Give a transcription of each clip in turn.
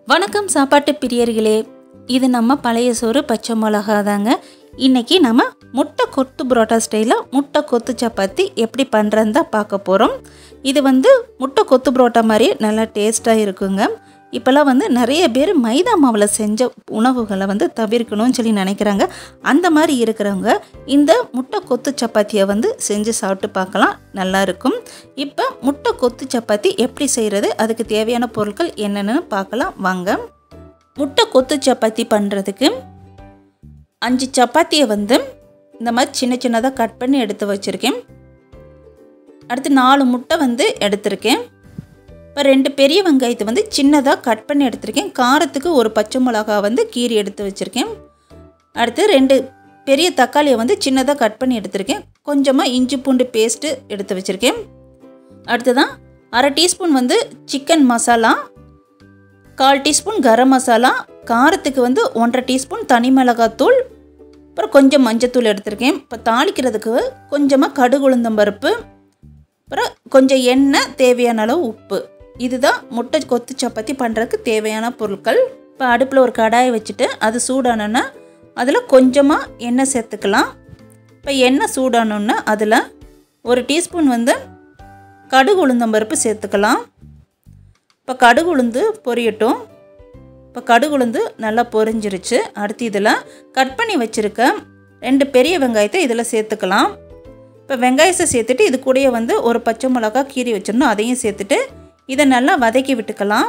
வணக்கம் சாப்பாட்டு பிரியர்களே இது நம்ம பழைய சோறு பச்சை மிளகா தாங்க இன்றைக்கி நம்ம முட்டை கொத்து புரோட்டா ஸ்டைலில் முட்டை கொத்து சப்பாத்தி எப்படி பண்ணுறதுன்னு தான் பார்க்க போகிறோம் இது வந்து முட்டை கொத்து புரோட்டா மாதிரி நல்லா டேஸ்ட்டாக இருக்குங்க இப்போல்லாம் வந்து நிறைய பேர் மைதா மாவில் செஞ்ச உணவுகளை வந்து தவிர்க்கணும்னு சொல்லி நினைக்கிறாங்க அந்த மாதிரி இருக்கிறவங்க இந்த முட்டை கொத்து சப்பாத்தியை வந்து செஞ்சு சாப்பிட்டு பார்க்கலாம் நல்லா இருக்கும் இப்போ முட்டை கொத்து சப்பாத்தி எப்படி செய்கிறது அதுக்கு தேவையான பொருட்கள் என்னென்னு பார்க்கலாம் வாங்க முட்டை கொத்து சப்பாத்தி பண்ணுறதுக்கு அஞ்சு சப்பாத்தியை வந்து இந்த மாதிரி சின்ன சின்னதாக கட் பண்ணி எடுத்து வச்சுருக்கேன் அடுத்து நாலு முட்டை வந்து எடுத்திருக்கேன் இப்போ ரெண்டு பெரிய வெங்காயத்தை வந்து சின்னதாக கட் பண்ணி எடுத்திருக்கேன் காரத்துக்கு ஒரு பச்சை மிளகா வந்து கீரி எடுத்து வச்சுருக்கேன் அடுத்து ரெண்டு பெரிய தக்காளியை வந்து சின்னதாக கட் பண்ணி எடுத்திருக்கேன் கொஞ்சமாக இஞ்சி பூண்டு பேஸ்ட்டு எடுத்து வச்சுருக்கேன் அடுத்ததான் அரை டீஸ்பூன் வந்து சிக்கன் மசாலா கால் டீஸ்பூன் கரம் மசாலா காரத்துக்கு வந்து ஒன்றரை டீஸ்பூன் தனி மிளகாத்தூள் அப்புறம் கொஞ்சம் மஞ்சத்தூள் எடுத்திருக்கேன் இப்போ தாளிக்கிறதுக்கு கொஞ்சமாக கடுகு உளுந்தம் பருப்பு அப்புறம் கொஞ்சம் எண்ணெய் தேவையான அளவு உப்பு இதுதான் முட்டை கொத்து சப்பாத்தி பண்ணுறதுக்கு தேவையான பொருட்கள் இப்போ அடுப்பில் ஒரு கடாயை வச்சுட்டு அது சூடானோன்னா அதில் கொஞ்சமாக எண்ணெய் சேர்த்துக்கலாம் இப்போ எண்ணெய் சூடானோன்னா அதில் ஒரு டீஸ்பூன் வந்து கடுகு உளுந்தம் பருப்பு சேர்த்துக்கலாம் இப்போ கடுகு உளுந்து பொரியட்டும் இப்போ கடுகு உளுந்து நல்லா பொரிஞ்சிருச்சு அடுத்து இதில் கட் பண்ணி வச்சுருக்க ரெண்டு பெரிய வெங்காயத்தை இதில் சேர்த்துக்கலாம் இப்போ வெங்காயத்தை சேர்த்துட்டு இது கூடயே வந்து ஒரு பச்சை மிளகா கீறி வச்சிடணும் அதையும் சேர்த்துட்டு இதை நல்லா வதக்கி விட்டுக்கலாம்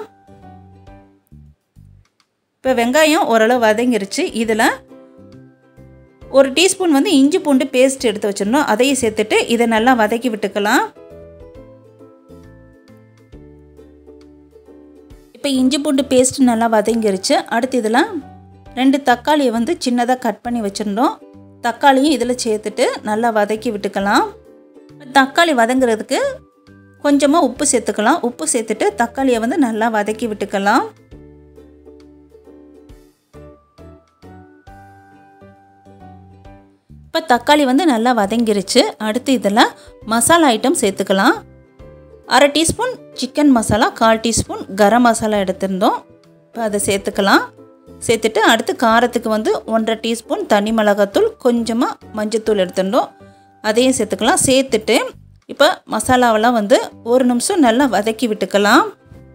இப்போ வெங்காயம் ஓரளவு வதங்கிருச்சு இதில் ஒரு டீஸ்பூன் வந்து இஞ்சி பூண்டு பேஸ்ட் எடுத்து வச்சிடணும் அதையும் சேர்த்துட்டு இதை நல்லா வதக்கி விட்டுக்கலாம் இப்போ இஞ்சி பூண்டு பேஸ்ட் நல்லா வதங்கிருச்சு அடுத்து இதில் ரெண்டு தக்காளியை வந்து சின்னதாக கட் பண்ணி வச்சுருந்தோம் தக்காளியும் இதில் சேர்த்துட்டு நல்லா வதக்கி விட்டுக்கலாம் தக்காளி வதங்குறதுக்கு கொஞ்சமாக உப்பு சேர்த்துக்கலாம் உப்பு சேர்த்துட்டு தக்காளியை வந்து நல்லா வதக்கி விட்டுக்கலாம் இப்போ தக்காளி வந்து நல்லா வதங்கிருச்சு அடுத்து இதில் மசாலா ஐட்டம் சேர்த்துக்கலாம் அரை டீஸ்பூன் சிக்கன் மசாலா கால் டீஸ்பூன் கரம் மசாலா எடுத்திருந்தோம் இப்போ அதை சேர்த்துக்கலாம் சேர்த்துட்டு அடுத்து காரத்துக்கு வந்து ஒன்றரை டீஸ்பூன் தனி மிளகாத்தூள் கொஞ்சமாக மஞ்சத்தூள் எடுத்துட்டோம் அதையும் சேர்த்துக்கலாம் சேர்த்துட்டு இப்போ மசாலாவெல்லாம் வந்து ஒரு நிமிஷம் நல்லா வதக்கி விட்டுக்கலாம்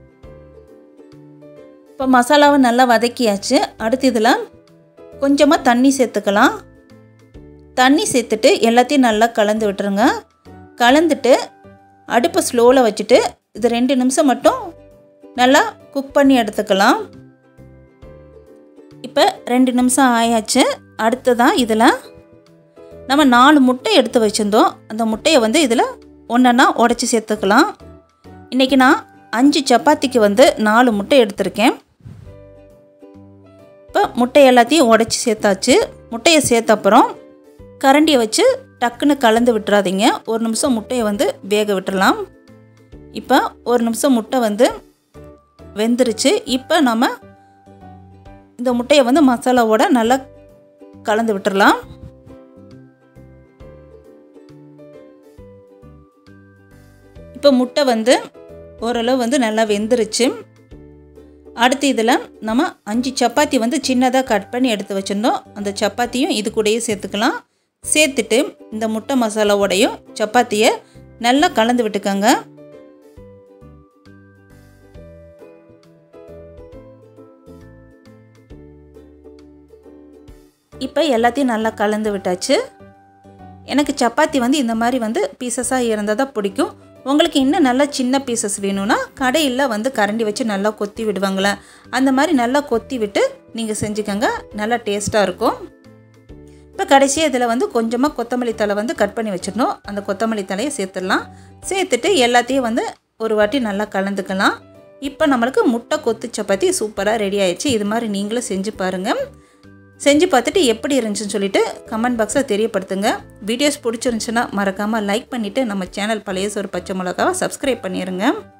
இப்போ மசாலாவை நல்லா வதக்கியாச்சு அடுத்து இதில் கொஞ்சமாக தண்ணி சேர்த்துக்கலாம் தண்ணி சேர்த்துட்டு எல்லாத்தையும் நல்லா கலந்து விட்டுருங்க கலந்துட்டு அடுப்பை ஸ்லோவில் வச்சுட்டு இது ரெண்டு நிமிஷம் மட்டும் நல்லா குக் பண்ணி எடுத்துக்கலாம் இப்போ ரெண்டு நிமிஷம் ஆயாச்சு அடுத்ததான் இதில் நம்ம நாலு முட்டை எடுத்து வச்சுருந்தோம் அந்த முட்டையை வந்து இதில் ஒன்றா உடச்சி சேர்த்துக்கலாம் இன்றைக்கி நான் அஞ்சு சப்பாத்திக்கு வந்து நாலு முட்டை எடுத்திருக்கேன் இப்போ முட்டை எல்லாத்தையும் உடச்சி சேர்த்தாச்சு முட்டையை சேர்த்த அப்புறம் கரண்டியை வச்சு டக்குன்னு கலந்து விட்டுறாதீங்க ஒரு நிமிஷம் முட்டையை வந்து வேக விட்டுறலாம் இப்போ ஒரு நிமிஷம் முட்டை வந்து வெந்துருச்சு இப்போ நம்ம இந்த முட்டையை வந்து மசாலாவோட நல்லா கலந்து விட்டுறலாம் இப்போ முட்டை வந்து ஓரளவு வந்து நல்லா வெந்துருச்சு அடுத்து இதில் நம்ம அஞ்சு சப்பாத்தி வந்து சின்னதாக கட் பண்ணி எடுத்து வச்சுருந்தோம் அந்த சப்பாத்தியும் இது கூடயே சேர்த்துக்கலாம் சேர்த்துட்டு இந்த முட்டை மசாலாவோடையும் சப்பாத்தியை நல்லா கலந்து விட்டுக்கோங்க இப்போ எல்லாத்தையும் நல்லா கலந்து விட்டாச்சு எனக்கு சப்பாத்தி வந்து இந்த மாதிரி வந்து பீசஸாக இருந்தால் தான் பிடிக்கும் உங்களுக்கு இன்னும் நல்லா சின்ன பீசஸ் வேணும்னா கடையில் வந்து கரண்டி வச்சு நல்லா கொத்தி விடுவாங்களே அந்த மாதிரி நல்லா கொத்தி விட்டு நீங்கள் செஞ்சுக்கோங்க நல்லா டேஸ்ட்டாக இருக்கும் இப்போ கடைசியாக இதில் வந்து கொஞ்சமாக கொத்தமல்லி தலை வந்து கட் பண்ணி வச்சிடணும் அந்த கொத்தமல்லி தலையை சேர்த்துடலாம் சேர்த்துட்டு எல்லாத்தையும் வந்து ஒரு வாட்டி நல்லா கலந்துக்கலாம் இப்போ நம்மளுக்கு முட்டை கொத்து சப்பாத்தி சூப்பராக ரெடி ஆயிடுச்சு இது மாதிரி நீங்களும் செஞ்சு பாருங்கள் செஞ்சு பார்த்துட்டு எப்படி இருந்துச்சுன்னு சொல்லிட்டு கமெண்ட் பாக்ஸில் தெரியப்படுத்துங்க வீடியோஸ் பிடிச்சிருந்துச்சுன்னா மறக்காமல் லைக் பண்ணிவிட்டு நம்ம சேனல் பழைய சோறு பச்சை மிளகாவை சப்ஸ்கிரைப் பண்ணிடுங்க